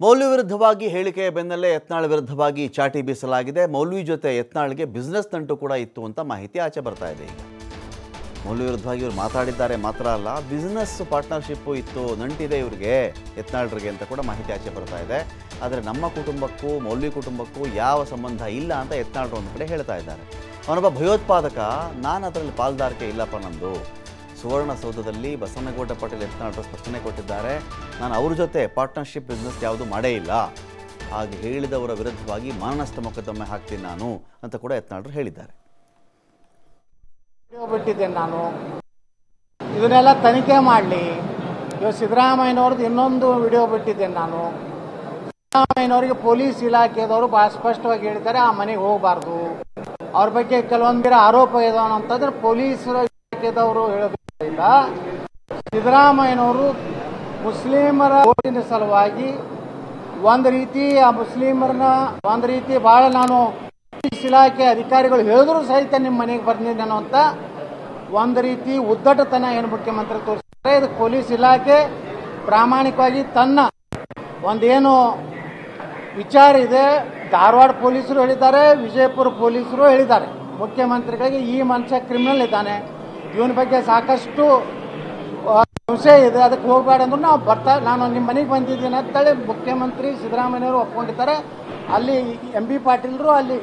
ಮೌಲ್ವಿ ವಿರುದ್ಧವಾಗಿ ಹೇಳಿಕೆಯ ಬೆನ್ನಲ್ಲೇ ಯತ್ನಾಳ್ ವಿರುದ್ಧವಾಗಿ ಚಾಟಿ ಬೀಸಲಾಗಿದೆ ಮೌಲ್ವಿ ಜೊತೆ ಯತ್ನಾಳ್ಗೆ ಬಿಸ್ನೆಸ್ ನಂಟು ಕೂಡ ಇತ್ತು ಅಂತ ಮಾಹಿತಿ ಆಚೆ ಬರ್ತಾ ಇದೆ ಈಗ ಮೌಲ್ವಿ ವಿರುದ್ಧವಾಗಿ ಇವರು ಮಾತಾಡಿದ್ದಾರೆ ಮಾತ್ರ ಅಲ್ಲ ಬಿಸ್ನೆಸ್ ಪಾರ್ಟ್ನರ್ಶಿಪ್ಪು ಇತ್ತು ನಂಟಿದೆ ಇವ್ರಿಗೆ ಯತ್ನಾಳ್ರಿಗೆ ಅಂತ ಕೂಡ ಮಾಹಿತಿ ಆಚೆ ಬರ್ತಾ ಇದೆ ಆದರೆ ನಮ್ಮ ಕುಟುಂಬಕ್ಕೂ ಮೌಲ್ವಿ ಕುಟುಂಬಕ್ಕೂ ಯಾವ ಸಂಬಂಧ ಇಲ್ಲ ಅಂತ ಯತ್ನಾಳ್ರು ಒಂದು ಕಡೆ ಹೇಳ್ತಾ ಇದ್ದಾರೆ ಅವನೊಬ್ಬ ಭಯೋತ್ಪಾದಕ ನಾನು ಅದರಲ್ಲಿ ಪಾಲ್ದಾರಿಕೆ ಇಲ್ಲಪ್ಪ ನಂದು ಸುವರ್ಣಸೌಧದಲ್ಲಿ ಬಸವನಗೌಡ ಪಾಟೀಲ್ ಯತ್ನಾಳ್ರು ಸ್ಪಷ್ಟನೆ ಕೊಟ್ಟಿದ್ದಾರೆ ನಾನು ಅವ್ರ ಜೊತೆ ಪಾರ್ಟ್ನರ್ಶಿಪ್ ಬಿಸ್ನೆಸ್ ಯಾವುದೂ ಮಾಡೇ ಇಲ್ಲ ಹಾಗೆ ಹೇಳಿದವರ ವಿರುದ್ಧವಾಗಿ ಮಾನನಷ್ಟ ಮೊಕದ್ದಮೆ ಹಾಕ್ತೀನಿ ನಾನು ಅಂತ ಕೂಡ ಯತ್ನಾಳ್ರು ಹೇಳಿದ್ದಾರೆ ವಿಡಿಯೋ ಬಿಟ್ಟಿದ್ದೇನೆ ನಾನು ಇದನ್ನೆಲ್ಲ ತನಿಖೆ ಮಾಡಲಿ ಇವಾಗ ಸಿದ್ದರಾಮಯ್ಯನವ್ರದ್ದು ಇನ್ನೊಂದು ವಿಡಿಯೋ ಬಿಟ್ಟಿದ್ದೇನೆ ನಾನು ಸಿದ್ದರಾಮಯ್ಯನವರಿಗೆ ಪೊಲೀಸ್ ಇಲಾಖೆದವರು ಬಹಳ ಸ್ಪಷ್ಟವಾಗಿ ಹೇಳಿದ್ದಾರೆ ಆ ಮನೆಗೆ ಹೋಗಬಾರ್ದು ಅವ್ರ ಬಗ್ಗೆ ಕೆಲವೊಂದಿರ ಆರೋಪ ಇದಾವ ಅಂತಂದ್ರೆ ಪೊಲೀಸ್ ಇಲಾಖೆದವರು ಹೇಳೋದ್ರಿಂದ ಸಿದ್ದರಾಮಯ್ಯನವರು ಮುಸ್ಲಿಮರ ಓಟಿನ ಸಲುವಾಗಿ ಒಂದು ರೀತಿ ಆ ಮುಸ್ಲಿಮರನ್ನ ಒಂದು ರೀತಿ ಬಹಳ ನಾನು ಪೊಲೀಸ್ ಇಲಾಖೆ ಅಧಿಕಾರಿಗಳು ಹೇಳಿದ್ರು ಸಹಿತ ನಿಮ್ಮ ಮನೆಗೆ ಬಂದಿದ್ದೆ ಅನ್ನುವಂತ ಒಂದು ರೀತಿ ಉದ್ದಟತನ ಏನು ಮುಖ್ಯಮಂತ್ರಿ ತೋರಿಸ್ತಾರೆ ಇದು ಪೊಲೀಸ್ ಇಲಾಖೆ ಪ್ರಾಮಾಣಿಕವಾಗಿ ತನ್ನ ಒಂದೇನು ವಿಚಾರ ಇದೆ ಧಾರವಾಡ ಪೊಲೀಸರು ಹೇಳಿದ್ದಾರೆ ವಿಜಯಪುರ ಪೊಲೀಸರು ಹೇಳಿದ್ದಾರೆ ಮುಖ್ಯಮಂತ್ರಿಗಳಿಗೆ ಈ ಮನುಷ್ಯ ಕ್ರಿಮಿನಲ್ ಇದ್ದಾನೆ ಇವನ ಬಗ್ಗೆ ಸಾಕಷ್ಟು ಆ, ಸಂಶಯ ಇದೆ ಅದಕ್ಕೆ ಹೋಗಬೇಡ ಅಂದ್ರು ನಾವು ಬರ್ತಾ ನಾನು ನಿಮ್ಮ ಮನೆಗೆ ಬಂದಿದ್ದೀನಿ ಅಂತೇಳಿ ಮುಖ್ಯಮಂತ್ರಿ ಸಿದ್ದರಾಮಯ್ಯವರು ಒಪ್ಕೊಂಡಿದ್ದಾರೆ ಅಲ್ಲಿ ಎಂ ಬಿ ಪಾಟೀಲ್ರು ಅಲ್ಲಿ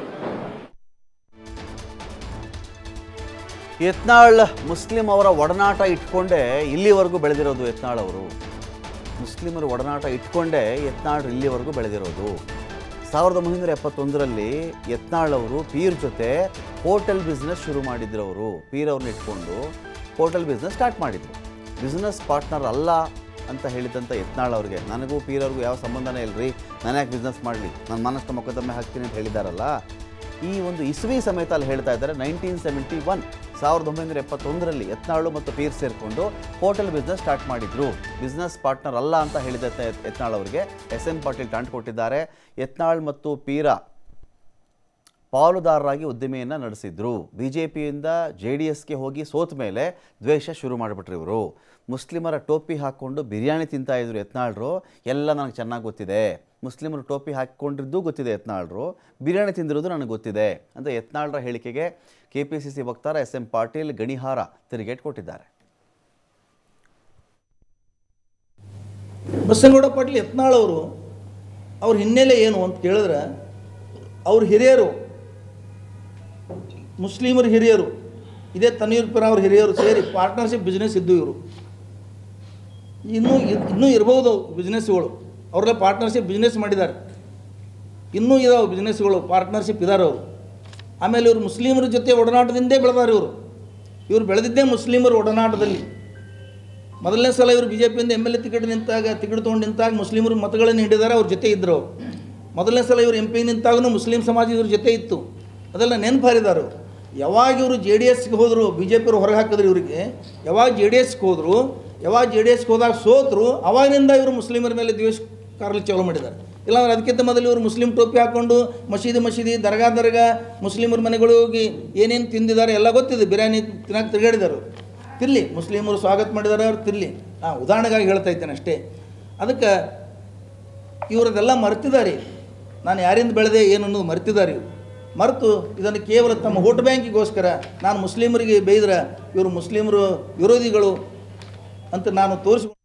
ಯತ್ನಾಳ್ ಮುಸ್ಲಿಂ ಅವರ ಒಡನಾಟ ಇಟ್ಕೊಂಡೇ ಇಲ್ಲಿವರೆಗೂ ಬೆಳೆದಿರೋದು ಯತ್ನಾಳ್ ಅವರು ಮುಸ್ಲಿಮರ ಒಡನಾಟ ಇಟ್ಕೊಂಡೇ ಯತ್ನಾಳ್ ಇಲ್ಲಿವರೆಗೂ ಬೆಳೆದಿರೋದು ಸಾವಿರದ ಒಂಬೈನೂರ ಎಪ್ಪತ್ತೊಂದರಲ್ಲಿ ಯತ್ನಾಳ್ ಅವರು ಪೀರ್ ಜೊತೆ ಹೋಟೆಲ್ ಬಿಸ್ನೆಸ್ ಶುರು ಮಾಡಿದ್ರು ಅವರು ಪೀರ್ ಅವ್ರನ್ನ ಇಟ್ಕೊಂಡು ಹೋಟೆಲ್ ಬಿಸ್ನೆಸ್ ಸ್ಟಾರ್ಟ್ ಮಾಡಿದ್ರು ಬಿಸ್ನೆಸ್ ಪಾರ್ಟ್ನರ್ ಅಲ್ಲ ಅಂತ ಹೇಳಿದಂಥ ಯತ್ನಾಳ್ ಅವ್ರಿಗೆ ನನಗೂ ಪೀರ್ ಅವ್ರಿಗೂ ಯಾವ ಸಂಬಂಧನೇ ಇಲ್ಲರಿ ನಾನು ಯಾಕೆ ಬಿಸ್ನೆಸ್ ಮಾಡಲಿ ನಾನು ಮಾನಷ್ಟ ಮೊಕದ್ದಮೆ ಹಾಕ್ತೀನಿ ಅಂತ ಹೇಳಿದಾರಲ್ಲ ಈ ಒಂದು ಇಸ್ವಿ ಸಮೇತ ಅಲ್ಲಿ ಹೇಳ್ತಾ ಇದ್ದಾರೆ ನೈನ್ಟೀನ್ ಸೆವೆಂಟಿ ಒನ್ ಸಾವಿರದ ಒಂಬೈನೂರ ಎಪ್ಪತ್ತೊಂದರಲ್ಲಿ ಯತ್ನಾಳು ಮತ್ತು ಪೀರ್ ಸೇರಿಕೊಂಡು ಹೋಟೆಲ್ ಬಿಸ್ನೆಸ್ ಸ್ಟಾರ್ಟ್ ಮಾಡಿದ್ರು ಬಿಸ್ನೆಸ್ ಪಾರ್ಟ್ನರ್ ಅಲ್ಲ ಅಂತ ಹೇಳಿದ ಯತ್- ಯತ್ನಾಳ್ ಅವರಿಗೆ ಎಸ್ ಎಂ ಪಾಟೀಲ್ ಟಾಂಟ್ ಕೊಟ್ಟಿದ್ದಾರೆ ಯತ್ನಾಳ್ ಮತ್ತು ಪೀರ ಪಾಲುದಾರರಾಗಿ ಉದ್ದಿಮೆಯನ್ನು ನಡೆಸಿದ್ರು ಬಿ ಜೆ ಪಿಯಿಂದ ಜೆ ಡಿ ಎಸ್ಗೆ ಹೋಗಿ ಸೋತ ಮೇಲೆ ದ್ವೇಷ ಶುರು ಮಾಡಿಬಿಟ್ರು ಇವರು ಮುಸ್ಲಿಮರ ಟೋಪಿ ಹಾಕ್ಕೊಂಡು ಬಿರಿಯಾನಿ ತಿಂತಾ ಇದ್ರು ಯತ್ನಾಳ್ರು ಎಲ್ಲ ನನಗೆ ಚೆನ್ನಾಗಿ ಗೊತ್ತಿದೆ ಮುಸ್ಲಿಮರು ಟೋಪಿ ಹಾಕ್ಕೊಂಡಿದ್ದು ಗೊತ್ತಿದೆ ಯತ್ನಾಳ್ರು ಬಿರಿಯಾನಿ ತಿಂದಿರೋದು ನನಗೆ ಗೊತ್ತಿದೆ ಅಂತ ಯತ್ನಾಳ್ರ ಹೇಳಿಕೆಗೆ ಕೆ ಪಿ ಸಿ ಸಿ ವಕ್ತಾರ ಎಸ್ ಎಂ ಪಾಟೀಲ್ ಗಣಿಹಾರ ತಿರುಗೇಟ್ ಕೊಟ್ಟಿದ್ದಾರೆ ಬಸನಗೌಡ ಪಾಟೀಲ್ ಯತ್ನಾಳ್ ಅವರು ಅವ್ರ ಹಿನ್ನೆಲೆ ಏನು ಅಂತ ಕೇಳಿದ್ರೆ ಅವ್ರ ಹಿರಿಯರು ಮುಸ್ಲಿಮರ ಹಿರಿಯರು ಇದೇ ತನ್ನೀರ್ಪುರ ಅವ್ರ ಹಿರಿಯರು ಸೇರಿ ಪಾರ್ಟ್ನರ್ಶಿಪ್ ಬಿಸ್ನೆಸ್ ಇದ್ದು ಇವರು ಇನ್ನೂ ಇದ್- ಇನ್ನೂ ಇರ್ಬೋದು ಬಿಸ್ನೆಸ್ಗಳು ಅವರೆಲ್ಲ ಪಾರ್ಟ್ನರ್ಶಿಪ್ ಬಿಸ್ನೆಸ್ ಮಾಡಿದ್ದಾರೆ ಇನ್ನೂ ಇದಾವೆ ಬಿಸ್ನೆಸ್ಗಳು ಪಾರ್ಟ್ನರ್ಶಿಪ್ ಇದ್ದಾರೆ ಅವರು ಆಮೇಲೆ ಇವರು ಮುಸ್ಲಿಮರ ಜೊತೆ ಒಡನಾಟದಿಂದೇ ಬೆಳೆದಾರೆ ಇವರು ಇವರು ಬೆಳೆದಿದ್ದೇ ಮುಸ್ಲಿಮರ ಒಡನಾಟದಲ್ಲಿ ಮೊದಲನೇ ಸಲ ಇವರು ಬಿ ಜೆ ಪಿಯಿಂದ ಎಮ್ ಎಲ್ ಎ ಟಿಕೆಟ್ ನಿಂತಾಗ ಟಿಕೆಟ್ ತೊಗೊಂಡು ನಿಂತಾಗ ಮುಸ್ಲಿಮರು ಮತಗಳನ್ನು ನೀಡಿದ್ದಾರೆ ಅವ್ರ ಜೊತೆ ಇದ್ದರು ಅವ್ರು. ಮೊದಲನೇ ಸಲ ಇವರು ಎಂ ಪಿ ನಿಂತಾಗೂ ಮುಸ್ಲಿಂ ಸಮಾಜ ಇವ್ರ ಜೊತೆ ಇತ್ತು ಅದೆಲ್ಲ ನೆನಪು ಹಾರಿದ್ದಾರೆ ಅವರು ಯಾವಾಗ ಇವರು ಜೆ ಡಿ ಎಸ್ಗೆ ಹೋದರು ಬಿ ಜೆ ಪಿಯವರು ಹೊರಗೆ ಹಾಕಿದ್ರು ಇವರಿಗೆ ಯಾವಾಗ ಜೆ ಡಿ ಎಸ್ಗೆ ಹೋದರು ಯಾವಾಗ ಜೆ ಡಿ ಎಸ್ಗೆ ಹೋದಾಗ ಸೋತರು ಅವಾಗಿನಿಂದ ಇವರು ಮುಸ್ಲಿಮರ ಮೇಲೆ ದ್ವೇಷ ಕಾರಲು ಚಾಲೂ ಮಾಡಿದ್ದಾರೆ ಇಲ್ಲಾಂದ್ರೆ ಅದಕ್ಕಿಂತ ಮೊದಲು ಇವರು ಮುಸ್ಲಿಂ ಟೋಪಿ ಹಾಕ್ಕೊಂಡು ಮಸೀದಿ ಮಸೀದಿ ದರ್ಗಾ ದರ್ಗಾ ಮುಸ್ಲಿಮರ ಮನೆಗಳು ಹೋಗಿ ಏನೇನು ತಿಂದಿದ್ದಾರೆ ಎಲ್ಲ ಗೊತ್ತಿದೆ ಬಿರಿಯಾನಿ ತಿನ್ನಕ್ಕೆ ತಿರುಗಾಡಿದ್ದಾರೆ ಅವ್ರು. ತಿರ್ಲಿ ಮುಸ್ಲಿಮರು ಸ್ವಾಗತ ಮಾಡಿದ್ದಾರೆ ಅವ್ರು ತಿರ್ಲಿ ಹಾಂ ಉದಾಹರಣೆಗಾಗಿ ಹೇಳ್ತಾ ಇದ್ದೇನೆ ಅಷ್ಟೇ ಅದಕ್ಕೆ ಇವರದೆಲ್ಲ ಮರ್ತಿದ್ದಾರೆ ನಾನು ಯಾರಿಂದ ಬೆಳೆದೆ ಏನು ಅನ್ನೋದು ಮರ್ತಿದ್ದಾರೆ ಇವರು ಮರೆತು ಇದನ್ನು ಕೇವಲ ತಮ್ಮ ವೋಟ್ ಬ್ಯಾಂಕಿಗೋಸ್ಕರ ನಾನು ಮುಸ್ಲಿಮರಿಗೆ ಬೈದ್ರೆ ಇವರು ಮುಸ್ಲಿಮರು ವಿರೋಧಿಗಳು ಅಂತ ನಾನು ತೋರಿಸಿ